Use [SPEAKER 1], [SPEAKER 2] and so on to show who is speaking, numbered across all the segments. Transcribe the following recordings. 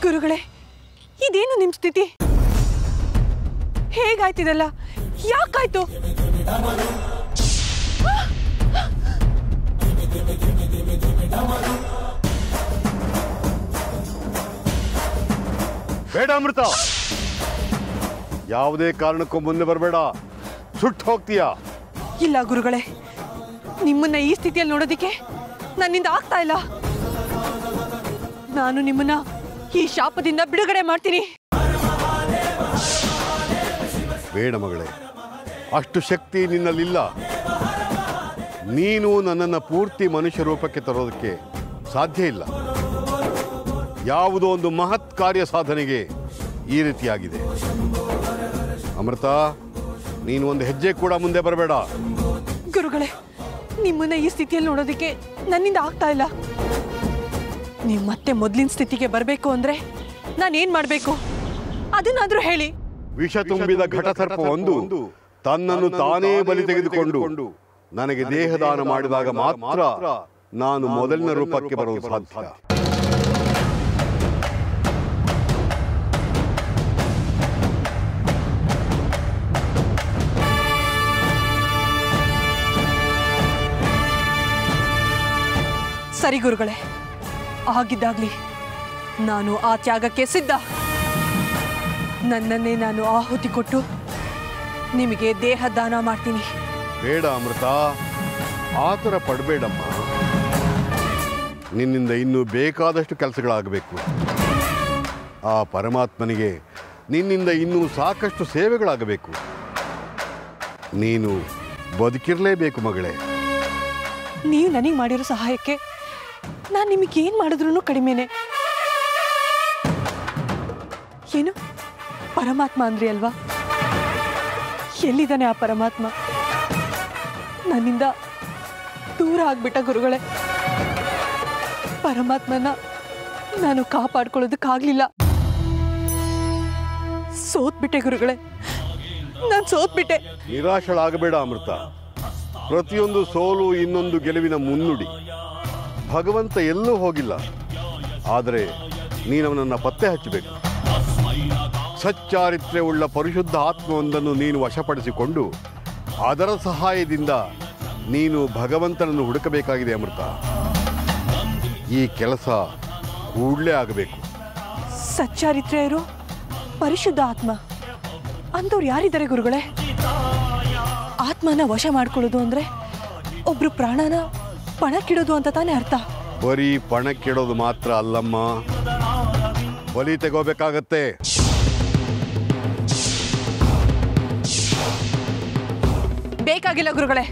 [SPEAKER 1] ಗುರುಗಳೇ ಇದೇನು ನಿಮ್ ಸ್ಥಿತಿ ಹೇಗಾಯ್ತಿದಲ್ಲ ಯಾಕಾಯ್ತು
[SPEAKER 2] ಬೇಡ ಅಮೃತ ಯಾವುದೇ ಕಾರಣಕ್ಕೂ ಮುಂದೆ ಬರಬೇಡ ಸುಟ್ಟು ಹೋಗ್ತೀಯಾ
[SPEAKER 1] ಇಲ್ಲ ಗುರುಗಳೇ ನಿಮ್ಮನ್ನ ಈ ಸ್ಥಿತಿಯಲ್ಲಿ ನೋಡೋದಿಕ್ಕೆ ನನ್ನಿಂದ ಆಗ್ತಾ ಇಲ್ಲ ನಾನು ನಿಮ್ಮನ್ನ ಈ ಶಾಪದಿಂದ ಬಿಡುಗಡೆ ಮಾಡ್ತೀನಿ
[SPEAKER 2] ಬೇಡ ಮಗಳೇ ಅಷ್ಟು ಶಕ್ತಿ ನಿನ್ನಲ್ಲಿಲ್ಲ ನೀನು ನನ್ನನ್ನು ಪೂರ್ತಿ ಮನುಷ್ಯ ರೂಪಕ್ಕೆ ತರೋದಕ್ಕೆ ಸಾಧ್ಯ ಇಲ್ಲ ಯಾವುದೋ ಒಂದು ಮಹತ್ ಕಾರ್ಯ ಸಾಧನೆಗೆ ಈ ರೀತಿಯಾಗಿದೆ ಅಮೃತ ನೀನು ಒಂದು ಹೆಜ್ಜೆ ಕೂಡ ಮುಂದೆ ಬರಬೇಡ
[SPEAKER 1] ಗುರುಗಳೇ ನಿಮ್ಮನ್ನ ಈ ಸ್ಥಿತಿಯಲ್ಲಿ ನೋಡೋದಕ್ಕೆ ನನ್ನಿಂದ ಆಗ್ತಾ ಇಲ್ಲ ನೀವು ಮತ್ತೆ ಮೊದಲಿನ ಸ್ಥಿತಿಗೆ ಬರಬೇಕು ಅಂದ್ರೆ ನಾನೇನ್ ಮಾಡಬೇಕು ಅದನ್ನಾದ್ರೂ ಹೇಳಿ
[SPEAKER 2] ವಿಷ ತುಂಬಿದ ಘಟಸರ್ಪ ಒಂದು ತನ್ನನ್ನು ತಾನೇ ಬಲಿ ತೆಗೆದುಕೊಂಡು ನನಗೆ ದೇಹದಾನ ಮಾಡಿದಾಗ ಮಾತ್ರ ನಾನು ಮೊದಲಿನ ರೂಪಕ್ಕೆ ಬರಲು ಸಾಧ್ಯ
[SPEAKER 1] ಸರಿ ಗುರುಗಳೇ ಆಗಿದ್ದಾಗ್ಲಿ ನಾನು ಆ ತ್ಯಾಗಕ್ಕೆ ಸಿದ್ಧ ನನ್ನನ್ನೇ ನಾನು ಆಹುತಿ ಕೊಟ್ಟು ನಿಮಗೆ ದೇಹ ದಾನ ಮಾಡ್ತೀನಿ
[SPEAKER 2] ಬೇಡ ಅಮೃತ ಆತರ ಪಡಬೇಡಮ್ಮ ನಿನ್ನಿಂದ ಇನ್ನೂ ಬೇಕಾದಷ್ಟು ಕೆಲಸಗಳಾಗಬೇಕು ಆ ಪರಮಾತ್ಮನಿಗೆ ನಿನ್ನಿಂದ ಇನ್ನೂ ಸಾಕಷ್ಟು ಸೇವೆಗಳಾಗಬೇಕು ನೀನು ಬದುಕಿರಲೇಬೇಕು ಮಗಳೇ
[SPEAKER 1] ನೀವು ನನಗೆ ಮಾಡಿರೋ ಸಹಾಯಕ್ಕೆ ನಾನು ನಿಮಗೆ ಏನು ಮಾಡಿದ್ರು ಕಡಿಮೆನೆ ಏನು ಪರಮಾತ್ಮ ಅಂದ್ರಿ ಅಲ್ವಾ ಎಲ್ಲಿದ್ದಾನೆ ಆ ಪರಮಾತ್ಮ ನನ್ನಿಂದ ದೂರ ಆಗ್ಬಿಟ್ಟ ಗುರುಗಳೇ ಪರಮಾತ್ಮನ ನಾನು ಕಾಪಾಡ್ಕೊಳ್ಳೋದಕ್ಕಾಗ್ಲಿಲ್ಲ ಸೋತ್ಬಿಟ್ಟೆ ಗುರುಗಳೇ ನಾನು ಸೋತ್ಬಿಟ್ಟೆ
[SPEAKER 2] ನಿರಾಶಳಾಗಬೇಡ ಅಮೃತ ಪ್ರತಿಯೊಂದು ಸೋಲು ಇನ್ನೊಂದು ಗೆಲುವಿನ ಮುನ್ನುಡಿ ಭಗವಂತ ಎಲ್ಲೂ ಹೋಗಿಲ್ಲ ಆದರೆ ನೀನವನನ್ನು ಪತ್ತೆ ಹಚ್ಚಬೇಕು ಸಚ್ಚಾರಿತ್ರ್ಯವುಳ್ಳ ಪರಿಶುದ್ಧ ಆತ್ಮವೊಂದನ್ನು ನೀನು ವಶಪಡಿಸಿಕೊಂಡು ಅದರ ಸಹಾಯದಿಂದ ನೀನು ಭಗವಂತನನ್ನು ಹುಡುಕಬೇಕಾಗಿದೆ ಅಮೃತ ಈ ಕೆಲಸ ಕೂಡಲೇ ಆಗಬೇಕು
[SPEAKER 1] ಸಚ್ಚಾರಿತ್ರ್ಯ ಇರೋ ಪರಿಶುದ್ಧ ಆತ್ಮ ಅಂಥವ್ರು ಯಾರಿದ್ದಾರೆ ಗುರುಗಳೇ ಆತ್ಮನ ವಶ ಮಾಡ್ಕೊಳ್ಳೋದು ಅಂದ್ರೆ ಒಬ್ರು ಪ್ರಾಣನ ಪಣಕ್ಕಿಡೋದು ಅಂತ ತಾನೇ ಅರ್ಥ
[SPEAKER 2] ಬರೀ ಪಣಕ್ಕಿಡೋದು ಮಾತ್ರ ಅಲ್ಲಮ್ಮ ಬಲಿ ತೆಗೋಬೇಕಾಗತ್ತೆ
[SPEAKER 1] ಬೇಕಾಗಿಲ್ಲ ಗುರುಗಳೇ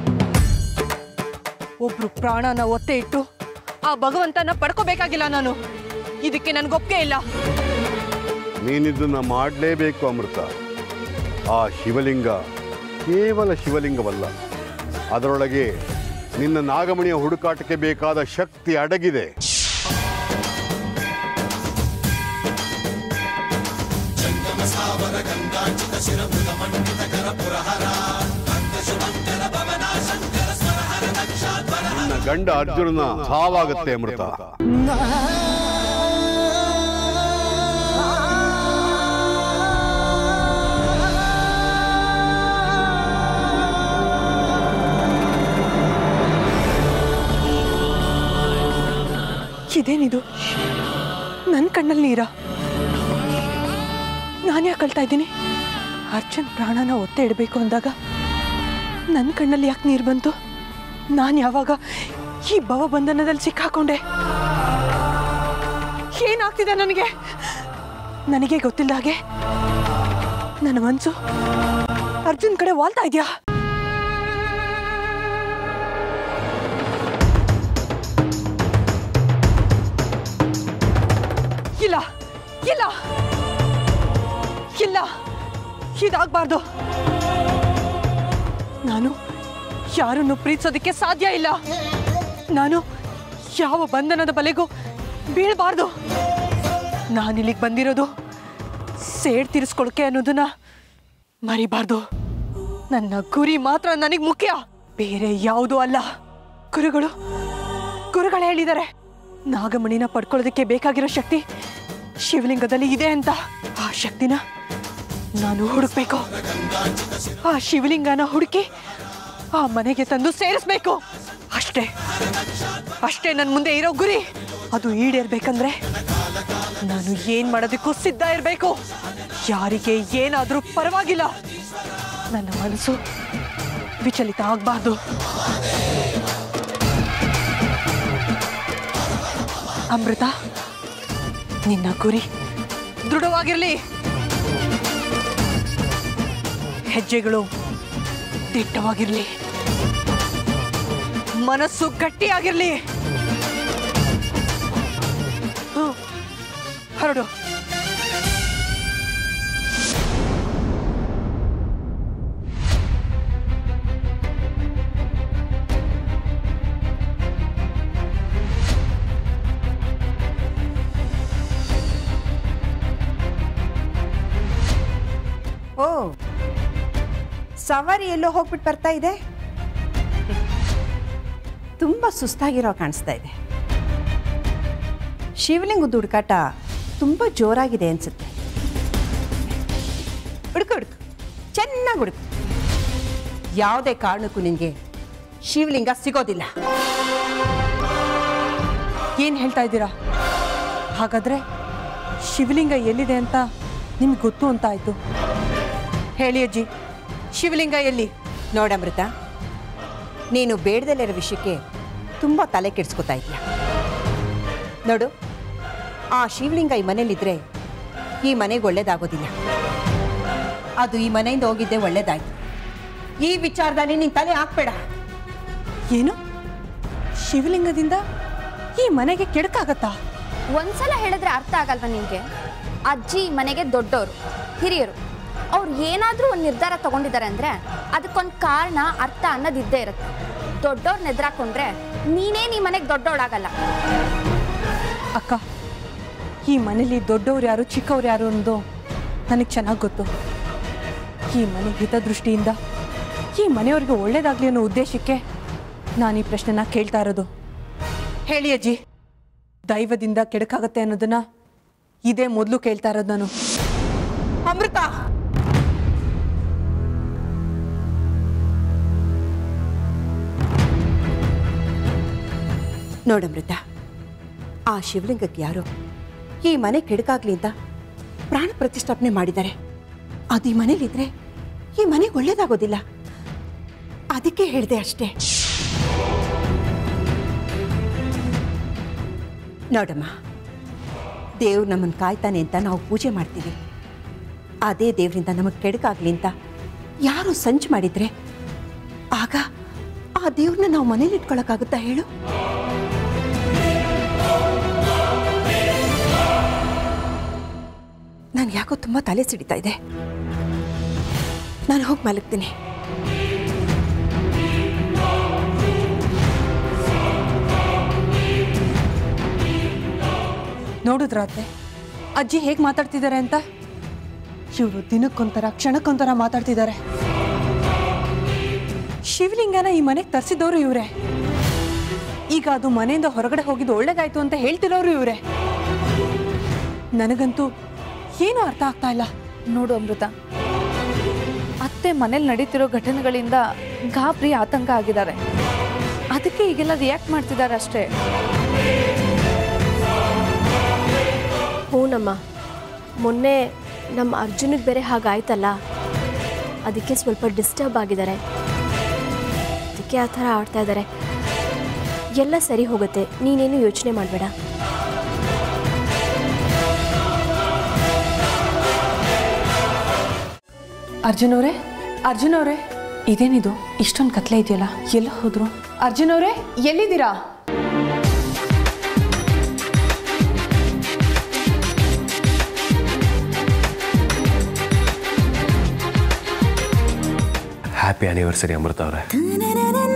[SPEAKER 1] ಒಬ್ರು ಪ್ರಾಣನ ಒತ್ತೆ ಇಟ್ಟು ಆ ಭಗವಂತನ ಪಡ್ಕೋಬೇಕಾಗಿಲ್ಲ ನಾನು ಇದಕ್ಕೆ ನನ್ಗೊಪ್ಪಿಗೆ ಇಲ್ಲ
[SPEAKER 2] ನೀನಿದ್ದನ್ನ ಮಾಡಲೇಬೇಕು ಅಮೃತ ಆ ಶಿವಲಿಂಗ ಕೇವಲ ಶಿವಲಿಂಗವಲ್ಲ ಅದರೊಳಗೆ ನಿನ್ನ ನಾಗಮಣಿಯ ಹುಡುಕಾಟಕ್ಕೆ ಬೇಕಾದ ಶಕ್ತಿ ಅಡಗಿದೆ ನಿನ್ನ ಗಂಡ ಅರ್ಜುನನ ಸಾವಾಗತ್ತೆ ಅಮೃತ
[SPEAKER 1] ಇದೇನಿದು ನನ್ನ ಕಣ್ಣಲ್ಲಿ ನೀರ ನಾನು ಯಾಕೆ ಕಳ್ತಾ ಇದ್ದೀನಿ ಅರ್ಜುನ್ ಪ್ರಾಣನ ಒತ್ತೆ ಇಡಬೇಕು ಅಂದಾಗ ನನ್ನ ಕಣ್ಣಲ್ಲಿ ಯಾಕೆ ನೀರು ಬಂತು ನಾನು ಯಾವಾಗ ಈ ಭವಬಂಧನದಲ್ಲಿ ಸಿಕ್ಕಾಕೊಂಡೆ ಏನಾಗ್ತಿದೆ ನನಗೆ ನನಗೆ ಗೊತ್ತಿಲ್ಲ ಹಾಗೆ ನನ್ನ ಮನಸ್ಸು ಅರ್ಜುನ್ ಕಡೆ ವಾಲ್ತಾ ಇದೆಯಾ ಇಲ್ಲ ಇಲ್ಲ ಇಲ್ಲ ಇದಾಗಬಾರ್ದು ನಾನು ಯಾರನ್ನು ಪ್ರೀತಿಸೋದಕ್ಕೆ ಸಾಧ್ಯ ಇಲ್ಲ ನಾನು ಯಾವ ಬಂಧನದ ಬಲೆಗೂ ಬೀಳಬಾರ್ದು ನಾನಿಲ್ಲಿಗೆ ಬಂದಿರೋದು ಸೇಡ್ ತೀರಿಸ್ಕೊಳಕ್ಕೆ ಅನ್ನೋದನ್ನ ಮರಿಬಾರ್ದು ನನ್ನ ಗುರಿ ಮಾತ್ರ ನನಗೆ ಮುಖ್ಯ ಬೇರೆ ಯಾವುದೂ ಅಲ್ಲ ಗುರುಗಳು ಗುರುಗಳು ಹೇಳಿದ್ದಾರೆ ನಾಗಮಣಿನ ಪಡ್ಕೊಳ್ಳೋದಕ್ಕೆ ಬೇಕಾಗಿರೋ ಶಕ್ತಿ ಶಿವಲಿಂಗದಲ್ಲಿ ಇದೆ ಅಂತ ಆ ಶಕ್ತಿನ ನಾನು ಹುಡುಕ್ಬೇಕು ಆ ಶಿವಲಿಂಗನ ಹುಡುಕಿ ಆ ಮನೆಗೆ ತಂದು ಸೇರಿಸ್ಬೇಕು ಅಷ್ಟೇ ಅಷ್ಟೇ ನನ್ನ ಮುಂದೆ ಇರೋ ಗುರಿ ಅದು ಈಡೇರ್ಬೇಕಂದ್ರೆ ನಾನು ಏನ್ ಮಾಡೋದಕ್ಕೂ ಸಿದ್ಧ ಇರಬೇಕು ಯಾರಿಗೆ ಏನಾದರೂ ಪರವಾಗಿಲ್ಲ ನನ್ನ ಮನಸ್ಸು ವಿಚಲಿತ ಆಗಬಾರ್ದು ಅಮೃತ ನಿನ್ನ ಗುರಿ ದೃಢವಾಗಿರಲಿ ಹೆಜ್ಜೆಗಳು ದಿಟ್ಟವಾಗಿರಲಿ ಮನಸ್ಸು ಗಟ್ಟಿಯಾಗಿರಲಿ ಹ್ಮ್. ಹೊರಡು
[SPEAKER 3] ಓ ಸವಾರಿ ಎಲ್ಲೋ ಹೋಗ್ಬಿಟ್ಟು ಬರ್ತಾ ಇದೆ ತುಂಬ ಸುಸ್ತಾಗಿರೋ ಕಾಣಿಸ್ತಾ ಇದೆ ಶಿವಲಿಂಗದ ಹುಡುಕಾಟ ತುಂಬ ಜೋರಾಗಿದೆ ಅನ್ಸುತ್ತೆ ಹುಡುಕು ಹುಡುಕು ಚೆನ್ನಾಗಿ ಹುಡುಕು ಯಾವುದೇ ಕಾರಣಕ್ಕೂ ನಿನಗೆ ಶಿವಲಿಂಗ ಸಿಗೋದಿಲ್ಲ
[SPEAKER 1] ಏನ್ ಹೇಳ್ತಾ ಇದ್ದೀರಾ ಹಾಗಾದ್ರೆ ಶಿವಲಿಂಗ ಎಲ್ಲಿದೆ ಅಂತ ನಿಮ್ಗೆ ಗೊತ್ತು ಅಂತ ಆಯ್ತು ಹೇಳಿ ಅಜ್ಜಿ ಶಿವಲಿಂಗ ಎಲ್ಲಿ
[SPEAKER 3] ನೋಡಮೃತ ನೀನು ಬೇಡದಲ್ಲಿರೋ ವಿಷಯಕ್ಕೆ ತುಂಬ ತಲೆ ಕೆಡಿಸ್ಕೊತಾ ಇದೆಯಾ ನೋಡು ಆ ಶಿವಲಿಂಗ ಈ ಮನೇಲಿದ್ರೆ ಈ ಮನೆಗೆ ಒಳ್ಳೇದಾಗೋದಿಲ್ಲ ಅದು ಈ ಮನೆಯಿಂದ ಹೋಗಿದ್ದೆ ಒಳ್ಳೇದಾಯ್ತು ಈ ವಿಚಾರದಲ್ಲಿ ನೀನು ತಲೆ ಹಾಕ್ಬೇಡ
[SPEAKER 1] ಏನು ಶಿವಲಿಂಗದಿಂದ ಈ ಮನೆಗೆ ಕೆಡಕಾಗತ್ತಾ
[SPEAKER 4] ಒಂದ್ಸಲ ಹೇಳಿದ್ರೆ ಅರ್ಥ ಆಗಲ್ವಾ ನಿಮಗೆ ಅಜ್ಜಿ ಮನೆಗೆ ದೊಡ್ಡವರು ಹಿರಿಯರು ಅವ್ರು ಏನಾದರೂ ಒಂದು ನಿರ್ಧಾರ ತಗೊಂಡಿದ್ದಾರೆ ಅಂದರೆ ಅದಕ್ಕೊಂದು ಕಾರಣ ಅರ್ಥ ಅನ್ನೋದು ಇದ್ದೇ ಇರುತ್ತೆ ದೊಡ್ಡವ್ರನ್ನ ಎದುರಾಕೊಂಡ್ರೆ ನೀನೇ ಈ ಮನೆಗೆ ದೊಡ್ಡವಳಾಗಲ್ಲ
[SPEAKER 1] ಅಕ್ಕ ಈ ಮನೇಲಿ ದೊಡ್ಡವ್ರು ಯಾರು ಚಿಕ್ಕವ್ರು ಯಾರು ಅನ್ನೋದು ನನಗೆ ಚೆನ್ನಾಗಿ ಗೊತ್ತು ಈ ಮನೆ ಹಿತದೃಷ್ಟಿಯಿಂದ ಈ ಮನೆಯವ್ರಿಗೆ ಒಳ್ಳೇದಾಗ್ಲಿ ಅನ್ನೋ ಉದ್ದೇಶಕ್ಕೆ ನಾನು ಈ ಪ್ರಶ್ನೆನ ಕೇಳ್ತಾ ಇರೋದು ಹೇಳಿ ಅಜ್ಜಿ ದೈವದಿಂದ ಕೆಡಕಾಗತ್ತೆ ಅನ್ನೋದನ್ನ ಇದೇ ಮೊದಲು ಕೇಳ್ತಾ ಇರೋದು ನಾನು ಅಮೃತ
[SPEAKER 3] ನೋಡಮೃತ ಆ ಶಿವಲಿಂಗಕ್ಕೆ ಯಾರೋ ಈ ಮನೆ ಕೆಡಕಾಗ್ಲಿ ಅಂತ ಪ್ರಾಣ ಪ್ರತಿಷ್ಠಾಪನೆ ಮಾಡಿದ್ದಾರೆ ಅದು ಈ ಮನೇಲಿದ್ರೆ ಈ ಮನೆಗೆ ಒಳ್ಳೇದಾಗೋದಿಲ್ಲ ಅದಕ್ಕೆ ಹೇಳಿದೆ ಅಷ್ಟೇ ನೋಡಮ್ಮ ದೇವ್ರು ನಮ್ಮನ್ನು ಕಾಯ್ತಾನೆ ಅಂತ ನಾವು ಪೂಜೆ ಮಾಡ್ತೀವಿ ಅದೇ ದೇವರಿಂದ ನಮಗೆ ಕೆಡಕಾಗ್ಲಿ ಅಂತ ಯಾರು ಸಂಚು ಮಾಡಿದ್ರೆ ಆಗ ಆ ದೇವ್ರನ್ನ ನಾವು ಮನೇಲಿ ಇಟ್ಕೊಳಕ್ಕಾಗುತ್ತಾ ಹೇಳು ನಾನು ಯಾಕೋ ತುಂಬ ತಲೆ ಸಿಡಿತಾ ಇದೆ ನಾನು ಹೋಗಿ ಮಲಗ್ತೀನಿ
[SPEAKER 1] ನೋಡಿದ್ರ ಅತ್ತೆ ಅಜ್ಜಿ ಹೇಗೆ ಮಾತಾಡ್ತಿದ್ದಾರೆ ಅಂತ ಇವರು ದಿನಕ್ಕೊಂಥರ ಕ್ಷಣಕ್ಕೊಂಥರ ಮಾತಾಡ್ತಿದ್ದಾರೆ ಶಿವಲಿಂಗನ ಈ ಮನೆಗೆ ತರಿಸಿದವರು ಇವರೇ ಈಗ ಅದು ಮನೆಯಿಂದ ಹೊರಗಡೆ ಹೋಗಿದ್ದು ಒಳ್ಳೇದಾಯ್ತು ಅಂತ ಹೇಳ್ತಿರೋರು ಇವರೇ ನನಗಂತೂ ಏನೂ ಅರ್ಥ ಆಗ್ತಾ ಇಲ್ಲ
[SPEAKER 5] ನೋಡು ಅಮೃತ ಅತ್ತೆ ಮನೇಲಿ ನಡೀತಿರೋ ಘಟನೆಗಳಿಂದ ಗಾಬರಿ ಆತಂಕ ಆಗಿದ್ದಾರೆ ಅದಕ್ಕೆ ಈಗೆಲ್ಲ ರಿಯಾಕ್ಟ್ ಮಾಡ್ತಿದ್ದಾರೆ ಅಷ್ಟೇ
[SPEAKER 6] ಹ್ಞೂನಮ್ಮ ಮೊನ್ನೆ ನಮ್ಮ ಅರ್ಜುನಿಗೆ ಬೇರೆ ಹಾಗಾಯ್ತಲ್ಲ ಅದಕ್ಕೆ ಸ್ವಲ್ಪ ಡಿಸ್ಟರ್ಬ್ ಆಗಿದ್ದಾರೆ ಅದಕ್ಕೆ ಆ ಥರ ಆಡ್ತಾ ಇದ್ದಾರೆ ಎಲ್ಲ ಸರಿ ಹೋಗುತ್ತೆ ನೀನೇನು ಯೋಚನೆ ಮಾಡಬೇಡ
[SPEAKER 1] ಅರ್ಜುನ್ ಅವರೇ ಅರ್ಜುನ್ ಅವರೇ ಇದೇನಿದು ಇಷ್ಟೊಂದು ಕತ್ಲೆ ಇದೆಯಲ್ಲ ಎಲ್ಲ ಹೋದ್ರು ಅರ್ಜುನ್ ಅವರೇ ಎಲ್ಲಿದ್ದೀರಾ
[SPEAKER 7] ಹ್ಯಾಪಿ ಆನಿವರ್ಸರಿ ಅಮೃತ ಅವರೇ